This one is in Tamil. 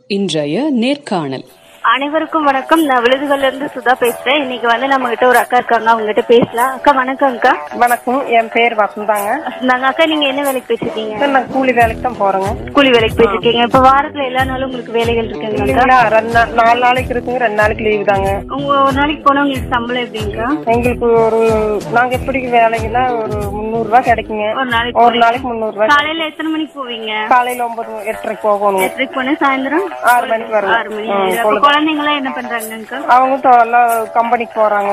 இன்றைய நேர்காணல் அனைவருக்கும் வணக்கம் நான் விழுதுகள்ல இருந்து சுதா பேசுறேன் இன்னைக்கு வந்து நம்ம கிட்ட ஒரு அக்கா இருக்காங்க அவங்க கிட்ட பேசலாம் அக்கா வணக்கம் அக்கா வணக்கம் என் பேர் வசந்தாங்க நாங்க அக்கா நீங்க என்ன வேலைக்கு போயிட்டு சார் நான் கூலி வேலைக்கு தான் போறேங்க கூலி வேலைக்கு போயிட்டு இருக்கீங்க இப்ப வாரத்துல எல்லா நாளும் உங்களுக்கு வேலைகள் இருக்குங்களா இல்லைங்களா ரெண்டு நா- நாலு நாளைக்கு இருக்குங்க ரெண்டு நாளைக்கு லீவு தாங்க உங்க ஒரு நாளைக்கு போனா உங்களுக்கு சம்பளம் எப்படிங்கக்கா எங்களுக்கு ஒரு நாங்க எப்படி வேலைக்குன்னா ஒரு முந்நூறு ரூபாய் கிடைக்குங்க ஒரு நாளைக்கு ஒரு நாளைக்கு முந்நூறு ரூபாய் காலையில எத்தனை மணிக்கு போவீங்க காலையில ஒன்பது எட்டரைக்கு போகணும் எத்தனைக்கு போனா சாயந்தரம் ஆறு மணிக்கு வருவோம் ஆறு மணி ம், அப்ப பொழுது. குழந்தைங்க எல்லாம் என்ன பண்றாங்கக்கா அவங்க தொ- எல்லாம் கம்பெனிக்கு போறாங்க